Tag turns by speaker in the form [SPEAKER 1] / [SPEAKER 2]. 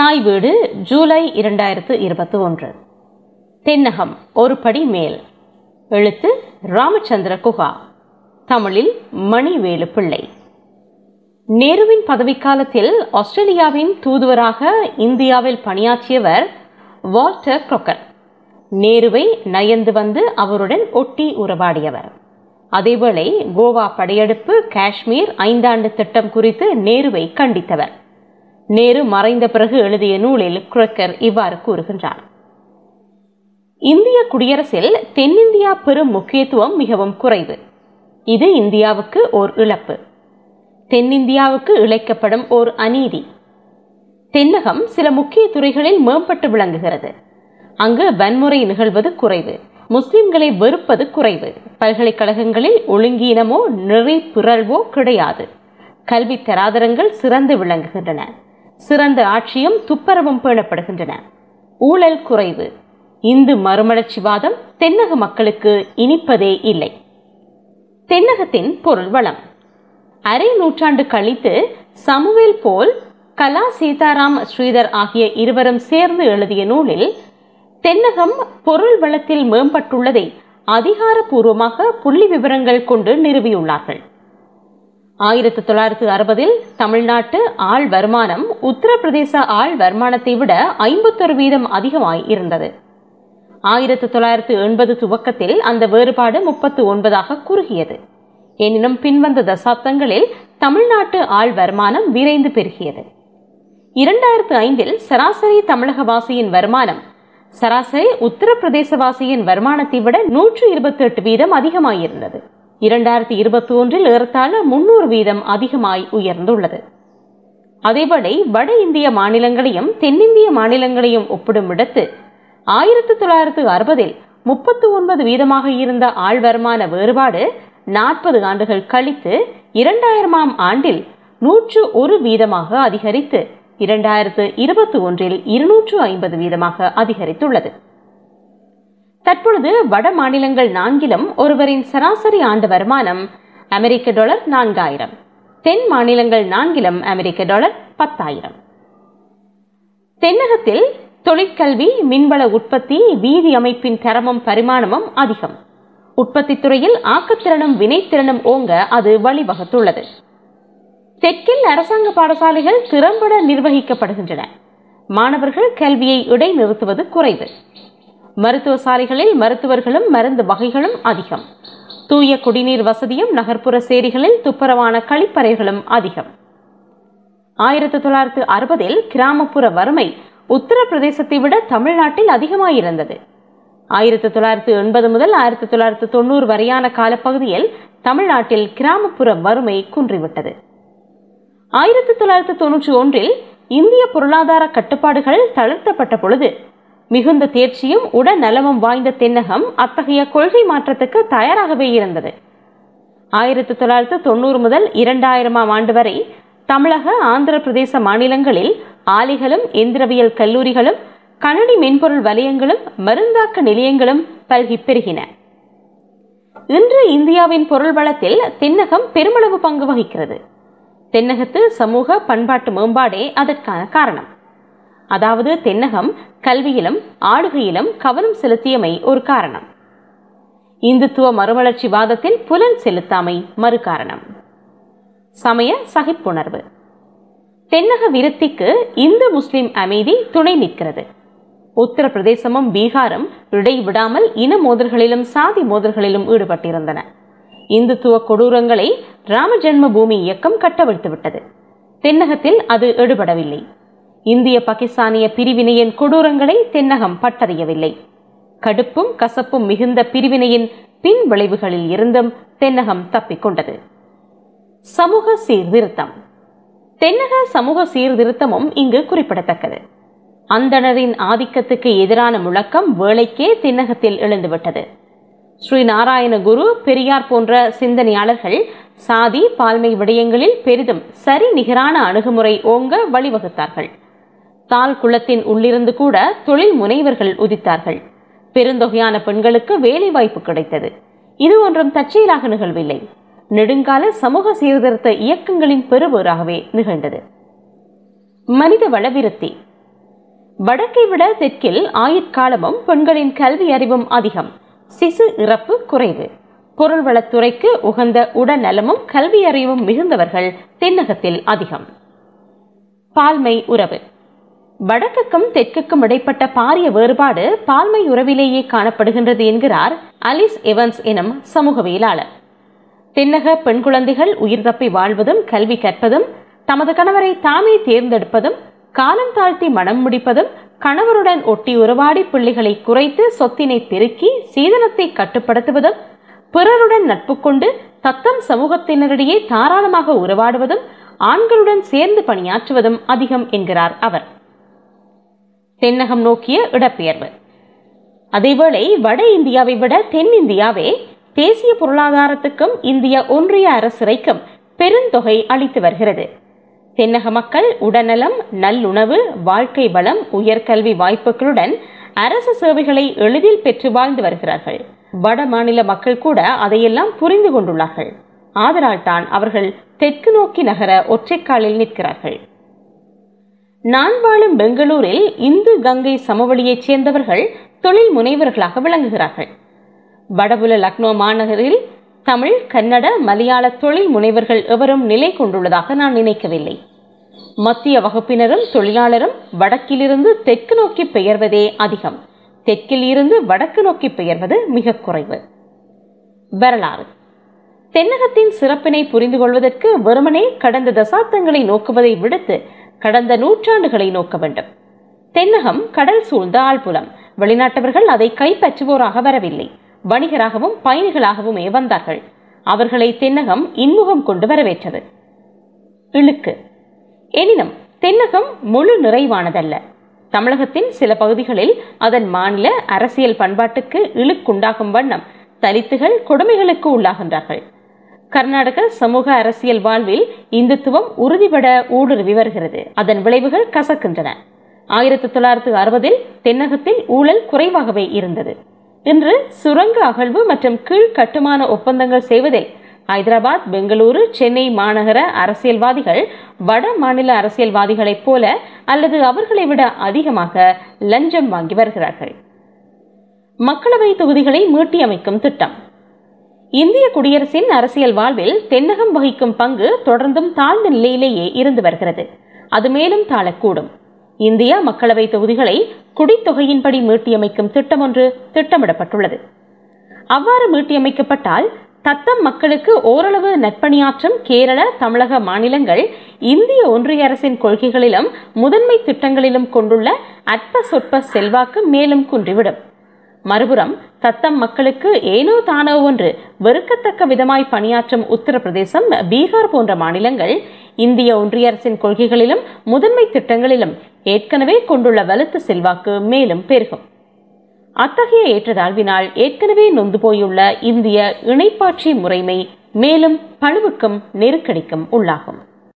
[SPEAKER 1] தாய் வீடு ஜூலை இரண்டாயிரத்து இருபத்தி ஒன்று தென்னகம் ஒரு படி மேல் எழுத்து ராமச்சந்திர குஹா தமிழில் மணிவேலு பிள்ளை நேருவின் பதவிக்காலத்தில் ஆஸ்திரேலியாவின் தூதுவராக இந்தியாவில் பணியாற்றியவர் வால்டர் க்ரொக்கர் நேருவை நயந்து வந்து அவருடன் ஒட்டி உறவாடியவர் அதேவேளை கோவா படையெடுப்பு காஷ்மீர் ஐந்தாண்டு திட்டம் குறித்து நேருவை கண்டித்தவர் நேரு மறைந்த பிறகு எழுதிய நூலில் குரக்கர் இவ்வாறு கூறுகின்றார் இந்திய குடியரசில் தென்னிந்தியா பெரும் முக்கியத்துவம் மிகவும் குறைவு இது இந்தியாவுக்கு ஓர் இழப்பு தென்னிந்தியாவுக்கு இழைக்கப்படும் ஓர் அநீதி தென்னகம் சில முக்கிய துறைகளில் மேம்பட்டு விளங்குகிறது அங்கு வன்முறை நிகழ்வது குறைவு முஸ்லிம்களை வெறுப்பது குறைவு பல்கலைக்கழகங்களில் ஒழுங்கீனமோ நெறி பிறழ்வோ கிடையாது கல்வி தராதரங்கள் சிறந்து விளங்குகின்றன சிறந்த ஆட்சியும் துப்பரவும் பேணப்படுகின்றன ஊழல் குறைவு இந்து மறுமலர்ச்சிவாதம் தென்னக மக்களுக்கு இனிப்பதே இல்லை தென்னகத்தின் பொருள் வளம் அரை நூற்றாண்டு கழித்து சமுவேல் போல் கலா சீதாராம் ஸ்ரீதர் ஆகிய இருவரும் சேர்ந்து எழுதிய நூலில் தென்னகம் பொருள் வளத்தில் மேம்பட்டுள்ளதை அதிகாரப்பூர்வமாக புள்ளி விவரங்கள் கொண்டு நிறுவியுள்ளார்கள் ஆயிரத்தி தொள்ளாயிரத்தி அறுபதில் தமிழ்நாட்டு ஆள் வருமானம் உத்தரப்பிரதேச ஆள் வருமானத்தை விட ஐம்பத்தொரு வீதம் அதிகமாய் இருந்தது ஆயிரத்தி தொள்ளாயிரத்தி எண்பது துவக்கத்தில் அந்த வேறுபாடு முப்பத்து ஒன்பதாக குறுகியது எனினும் பின்வந்த தசாப்தங்களில் தமிழ்நாட்டு ஆள் வருமானம் விரைந்து பெருகியது இரண்டாயிரத்து ஐந்தில் சராசரி தமிழகவாசியின் வருமானம் சராசரி உத்தரப்பிரதேசவாசியின் வருமானத்தை விட நூற்று இருபத்தி எட்டு வீதம் அதிகமாயிருந்தது இரண்டாயிரத்தி இருபத்தி ஒன்றில் ஏறத்தாழ முன்னூறு வீதம் அதிகமாய் உயர்ந்துள்ளது அதேபடி வட இந்திய மாநிலங்களையும் தென்னிந்திய மாநிலங்களையும் ஒப்பிடும் இடத்து ஆயிரத்தி தொள்ளாயிரத்து அறுபதில் முப்பத்து ஒன்பது வீதமாக இருந்த ஆள் வருமான வேறுபாடு நாற்பது ஆண்டுகள் கழித்து இரண்டாயிரமாம் ஆண்டில் நூற்று ஒரு வீதமாக அதிகரித்து இரண்டாயிரத்து இருபத்தி ஒன்றில் இருநூற்று ஐம்பது வீதமாக அதிகரித்துள்ளது தற்பொழுது வட மாநிலங்கள் நான்கிலும் ஒருவரின் சராசரி ஆண்டு வருமானம் அமெரிக்க டாலர் நான்காயிரம் தென் மாநிலங்கள் நான்கிலும் அமெரிக்க டாலர் பத்தாயிரம் தென்னகத்தில் தொழிற்கல்வி மின்வள உற்பத்தி வீதி அமைப்பின் தரமும் பரிமாணமும் அதிகம் உற்பத்தி துறையில் ஆக்கத்திறனும் வினைத்திறனும் ஓங்க அது வழிவகுத்துள்ளது தெற்கில் அரசாங்க பாடசாலைகள் திறம்பட நிர்வகிக்கப்படுகின்றன மாணவர்கள் கல்வியை இடைநிறுத்துவது குறைவு மருத்துவ சாலைகளில் மருத்துவர்களும் மருந்து வகைகளும் அதிகம் தூய குடிநீர் வசதியும் நகர்ப்புற சேரிகளில் துப்புரவான கழிப்பறைகளும் அதிகம் ஆயிரத்தி தொள்ளாயிரத்து அறுபதில் கிராமப்புற வறுமை உத்தரப்பிரதேசத்தை விட தமிழ்நாட்டில் அதிகமாயிருந்தது ஆயிரத்தி தொள்ளாயிரத்து எண்பது முதல் ஆயிரத்தி தொள்ளாயிரத்து தொண்ணூறு வரையான காலப்பகுதியில் தமிழ்நாட்டில் கிராமப்புற வறுமை குன்றிவிட்டது ஆயிரத்தி தொள்ளாயிரத்து தொன்னூற்றி ஒன்றில் இந்திய பொருளாதார கட்டுப்பாடுகள் தளர்த்தப்பட்ட பொழுது மிகுந்த தேர்ச்சியும் உடல் நலமும் வாய்ந்த தென்னகம் அத்தகைய கொள்கை மாற்றத்துக்கு தயாராகவே இருந்தது ஆயிரத்தி தொள்ளாயிரத்து தொண்ணூறு முதல் இரண்டாயிரமாம் ஆண்டு வரை தமிழக ஆந்திர பிரதேச மாநிலங்களில் ஆலைகளும் எந்திரவியல் கல்லூரிகளும் கணனி மென்பொருள் வலயங்களும் மருந்தாக்க நிலையங்களும் பல்கி பெருகின இன்று இந்தியாவின் பொருள் வளத்தில் தென்னகம் பெருமளவு பங்கு வகிக்கிறது தென்னகத்து சமூக பண்பாட்டு மேம்பாடே அதற்கான காரணம் அதாவது தென்னகம் கல்வியிலும் ஆளுகையிலும் கவனம் செலுத்தியமை ஒரு காரணம் இந்துத்துவ மறுமலர்ச்சி வாதத்தில் புலன் செலுத்தாமை மறு காரணம் சமய சகிப்புணர்வு தென்னக விருத்திக்கு இந்து முஸ்லிம் அமைதி துணை நிற்கிறது உத்தரப்பிரதேசமும் பீகாரும் இடைவிடாமல் இன மோதல்களிலும் சாதி மோதல்களிலும் ஈடுபட்டிருந்தன இந்துத்துவ கொடூரங்களை ராம ஜென்ம பூமி இயக்கம் கட்டவிழ்த்து விட்டது தென்னகத்தில் அது எடுபடவில்லை இந்திய பாகிஸ்தானிய பிரிவினையின் கொடூரங்களை தென்னகம் பட்டறியவில்லை கடுப்பும் கசப்பும் மிகுந்த பிரிவினையின் பின் விளைவுகளில் இருந்தும் தென்னகம் தப்பிக்கொண்டது சமூக சீர்திருத்தம் தென்னக சமூக சீர்திருத்தமும் இங்கு குறிப்பிடத்தக்கது அந்தணரின் ஆதிக்கத்துக்கு எதிரான முழக்கம் வேளைக்கே தென்னகத்தில் எழுந்துவிட்டது ஸ்ரீ நாராயண குரு பெரியார் போன்ற சிந்தனையாளர்கள் சாதி பால்மை விடயங்களில் பெரிதும் சரி நிகரான அணுகுமுறை ஓங்க வழிவகுத்தார்கள் தால் குளத்தின் உள்ளிருந்து கூட தொழில் முனைவர்கள் உதித்தார்கள் பெருந்தொகையான பெண்களுக்கு வேலை வாய்ப்பு கிடைத்தது இது ஒன்றும் தற்செயலாக நிகழ்வில்லை நெடுங்கால சமூக சீர்திருத்த இயக்கங்களின் பெருவேறாகவே நிகழ்ந்தது மனித வளவிருத்தி வடக்கை விட தெற்கில் ஆயுட்காலமும் பெண்களின் கல்வி அறிவும் அதிகம் சிசு இறப்பு குறைவு பொருள்வளத்துறைக்கு உகந்த உடல்நலமும் கல்வி அறிவும் மிகுந்தவர்கள் தென்னகத்தில் அதிகம் பால்மை உறவு வடக்குக்கும் தெற்குக்கும் இடைப்பட்ட பாரிய வேறுபாடு பால்மை உறவிலேயே காணப்படுகின்றது என்கிறார் அலிஸ் எவன்ஸ் எனும் சமூகவியலாளர் தென்னக பெண் குழந்தைகள் உயிர் தப்பி வாழ்வதும் கல்வி கற்பதும் தமது கணவரை தாமே தேர்ந்தெடுப்பதும் காலம் தாழ்த்தி மனம் முடிப்பதும் கணவருடன் ஒட்டி உறவாடி பிள்ளைகளை குறைத்து சொத்தினை பெருக்கி சீதனத்தை கட்டுப்படுத்துவதும் பிறருடன் நட்பு கொண்டு தத்தம் சமூகத்தினரிடையே தாராளமாக உறவாடுவதும் ஆண்களுடன் சேர்ந்து பணியாற்றுவதும் அதிகம் என்கிறார் அவர் தென்னகம் நோக்கிய இடப்பெயர்வு அதேவேளை வட இந்தியாவை விட தென்னிந்தியாவே தேசிய பொருளாதாரத்துக்கும் இந்திய ஒன்றிய அரசிறைக்கும் பெருந்தொகை அளித்து வருகிறது தென்னக மக்கள் உடல்நலம் நல்லுணவு வாழ்க்கை வளம் உயர்கல்வி வாய்ப்புகளுடன் அரசு சேவைகளை எளிதில் பெற்று வாழ்ந்து வருகிறார்கள் வட மாநில மக்கள் கூட அதையெல்லாம் புரிந்து கொண்டுள்ளார்கள் ஆதலால் தான் அவர்கள் தெற்கு நோக்கி நகர ஒற்றைக்காலில் நிற்கிறார்கள் நான் வாழும் பெங்களூரில் இந்து கங்கை சமவெளியைச் சேர்ந்தவர்கள் தொழில் முனைவர்களாக விளங்குகிறார்கள் வடபுல லக்னோ மாநகரில் தமிழ் கன்னட மலையாள தொழில் முனைவர்கள் எவரும் நிலை கொண்டுள்ளதாக நான் நினைக்கவில்லை மத்திய வகுப்பினரும் தொழிலாளரும் வடக்கிலிருந்து தெற்கு நோக்கி பெயர்வதே அதிகம் தெற்கில் இருந்து வடக்கு நோக்கி பெயர்வது மிக குறைவு வரலாறு தென்னகத்தின் சிறப்பினை புரிந்து கொள்வதற்கு வெறுமனே கடந்த தசாப்தங்களை நோக்குவதை விடுத்து கடந்த நூற்றாண்டுகளை நோக்க வேண்டும் தென்னகம் கடல் சூழ்ந்த ஆழ்புலம் வெளிநாட்டவர்கள் அதை கைப்பற்றுவோராக வரவில்லை வணிகராகவும் பயணிகளாகவுமே வந்தார்கள் அவர்களை தென்னகம் இன்முகம் கொண்டு வரவேற்றது இழுக்கு எனினும் தென்னகம் முழு நிறைவானதல்ல தமிழகத்தின் சில பகுதிகளில் அதன் மாநில அரசியல் பண்பாட்டுக்கு இழுக்குண்டாகும் வண்ணம் தலித்துகள் கொடுமைகளுக்கு உள்ளாகின்றார்கள் கர்நாடக சமூக அரசியல் வாழ்வில் இந்துத்துவம் உறுதிபட ஊடுருவி வருகிறது அதன் விளைவுகள் கசக்கின்றன ஆயிரத்தி தொள்ளாயிரத்து அறுபதில் தென்னகத்தில் ஊழல் குறைவாகவே இருந்தது இன்று சுரங்க அகழ்வு மற்றும் கீழ் கட்டுமான ஒப்பந்தங்கள் செய்வதில் ஹைதராபாத் பெங்களூரு சென்னை மாநகர அரசியல்வாதிகள் வட மாநில அரசியல்வாதிகளைப் போல அல்லது அவர்களை விட அதிகமாக லஞ்சம் வாங்கி வருகிறார்கள் மக்களவை தொகுதிகளை மீட்டியமைக்கும் திட்டம் இந்திய குடியரசின் அரசியல் வாழ்வில் தென்னகம் வகிக்கும் பங்கு தொடர்ந்தும் தாழ்ந்த நிலையிலேயே இருந்து வருகிறது அது மேலும் தாழக்கூடும் இந்திய மக்களவை தொகுதிகளை குடித்தொகையின்படி மீட்டியமைக்கும் திட்டம் ஒன்று திட்டமிடப்பட்டுள்ளது அவ்வாறு மீட்டியமைக்கப்பட்டால் தத்தம் மக்களுக்கு ஓரளவு நற்பணியாற்றும் கேரள தமிழக மாநிலங்கள் இந்திய ஒன்றிய அரசின் கொள்கைகளிலும் முதன்மை திட்டங்களிலும் கொண்டுள்ள அற்ப சொற்ப செல்வாக்கு மேலும் குன்றிவிடும் மறுபுறம் தத்தம் மக்களுக்கு ஏனோ தானோ ஒன்று வெறுக்கத்தக்க விதமாய் பணியாற்றும் உத்தரப்பிரதேசம் பீகார் போன்ற மாநிலங்கள் இந்திய ஒன்றிய அரசின் கொள்கைகளிலும் முதன்மை திட்டங்களிலும் ஏற்கனவே கொண்டுள்ள வலுத்த செல்வாக்கு மேலும் பெருகும் அத்தகைய ஏற்றத்தாழ்வினால் ஏற்கனவே நொந்து போயுள்ள இந்திய இணைப்பாட்சி முறைமை மேலும் பழுவுக்கும் நெருக்கடிக்கும் உள்ளாகும்